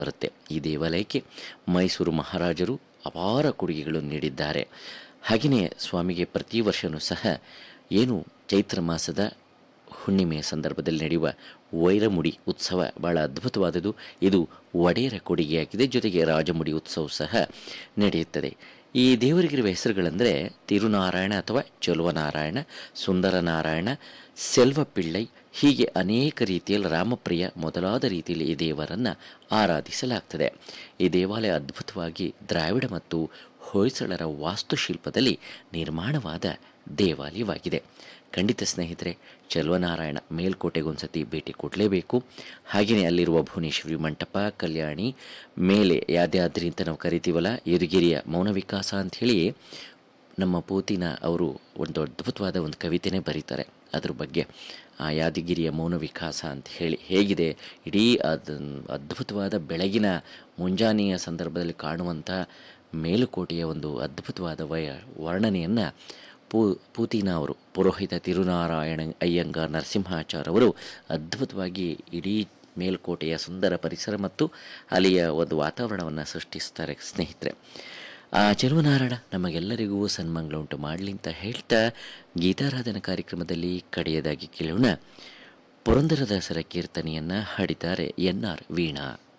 ಬರುತ್ತೆ ಈ ದೇವಾಲಯಕ್ಕೆ ಮೈಸೂರು ಮಹಾರಾಜರು ಅಪಾರ ಕೊಡುಗೆಗಳನ್ನು ನೀಡಿದ್ದಾರೆ ಹಾಗೆಯೇ ಸ್ವಾಮಿಗೆ ಪ್ರತಿ ವರ್ಷವೂ ಸಹ ಏನು ಚೈತ್ರ ಮಾಸದ ಹುಣ್ಣಿಮೆಯ ಸಂದರ್ಭದಲ್ಲಿ ನಡೆಯುವ ವೈರಮುಡಿ ಉತ್ಸವ ಬಹಳ ಅದ್ಭುತವಾದುದು ಇದು ಒಡೆಯರ ಕೊಡುಗೆಯಾಗಿದೆ ಜೊತೆಗೆ ರಾಜಮುಡಿ ಉತ್ಸವ ಸಹ ನಡೆಯುತ್ತದೆ ಈ ದೇವರಿಗಿರುವ ಹೆಸರುಗಳೆಂದರೆ ತಿರುನಾರಾಯಣ ಅಥವಾ ಚೊಲುವನಾರಾಯಣ ಸುಂದರನಾರಾಯಣ ಸೆಲ್ವಪಿಳ್ಳೈ ಹೀಗೆ ಅನೇಕ ರೀತಿಯಲ್ಲಿ ರಾಮಪ್ರಿಯ ಮೊದಲಾದ ರೀತಿಯಲ್ಲಿ ಈ ದೇವರನ್ನು ಆರಾಧಿಸಲಾಗ್ತದೆ ಈ ದೇವಾಲಯ ಅದ್ಭುತವಾಗಿ ದ್ರಾವಿಡ ಮತ್ತು ಹೊಯ್ಸಳರ ವಾಸ್ತುಶಿಲ್ಪದಲ್ಲಿ ನಿರ್ಮಾಣವಾದ ದೇವಾಲಯವಾಗಿದೆ ಖಂಡಿತ ಸ್ನೇಹಿತರೆ ಚಲುವನಾರಾಯಣ ಮೇಲ್ಕೋಟೆಗೊಂದ್ಸತಿ ಭೇಟಿ ಕೊಡಲೇಬೇಕು ಹಾಗೆಯೇ ಅಲ್ಲಿರುವ ಭುವನೇಶ್ವರಿ ಮಂಟಪ ಕಲ್ಯಾಣಿ ಮೇಲೆ ಯಾದ್ಯಾದ್ರಿ ಅಂತ ನಾವು ಕರಿತೀವಲ್ಲ ಯದುಗಿರಿಯ ಮೌನ ವಿಕಾಸ ಅಂಥೇಳಿ ನಮ್ಮ ಪೂತಿನ ಅವರು ಒಂದು ಅದ್ಭುತವಾದ ಒಂದು ಕವಿತೆನೇ ಬರೀತಾರೆ ಅದ್ರ ಬಗ್ಗೆ ಆ ಯಾದಗಿರಿಯ ಮೌನ ವಿಕಾಸ ಅಂತ ಹೇಳಿ ಹೇಗಿದೆ ಇಡೀ ಅದು ಅದ್ಭುತವಾದ ಬೆಳಗಿನ ಮುಂಜಾನೆಯ ಸಂದರ್ಭದಲ್ಲಿ ಕಾಣುವಂಥ ಮೇಲುಕೋಟೆಯ ಒಂದು ಅದ್ಭುತವಾದ ವಯ ವರ್ಣನೆಯನ್ನು ಪೂ ಪೂತಿನ ಅವರು ಪುರೋಹಿತ ತಿರುನಾರಾಯಣ ಅಯ್ಯಂಗಾರ್ ನರಸಿಂಹಾಚಾರ್ ಅವರು ಅದ್ಭುತವಾಗಿ ಇಡೀ ಮೇಲ್ಕೋಟೆಯ ಸುಂದರ ಪರಿಸರ ಮತ್ತು ಅಲ್ಲಿಯ ಒಂದು ವಾತಾವರಣವನ್ನು ಸೃಷ್ಟಿಸ್ತಾರೆ ಸ್ನೇಹಿತರೆ ಆ ಚೆಲುವನಾರಾಯಣ ನಮಗೆಲ್ಲರಿಗೂ ಸನ್ಮಂಗಳ ಉಂಟು ಮಾಡಲಿ ಅಂತ ಹೇಳ್ತಾ ಗೀತಾರಾಧನಾ ಕಾರ್ಯಕ್ರಮದಲ್ಲಿ ಕಡೆಯದಾಗಿ ಕೇಳೋಣ ಪುರಂದರದಾಸರ ಕೀರ್ತನೆಯನ್ನು ಹಾಡಿದ್ದಾರೆ ಎನ್ ಆರ್ ವೀಣಾ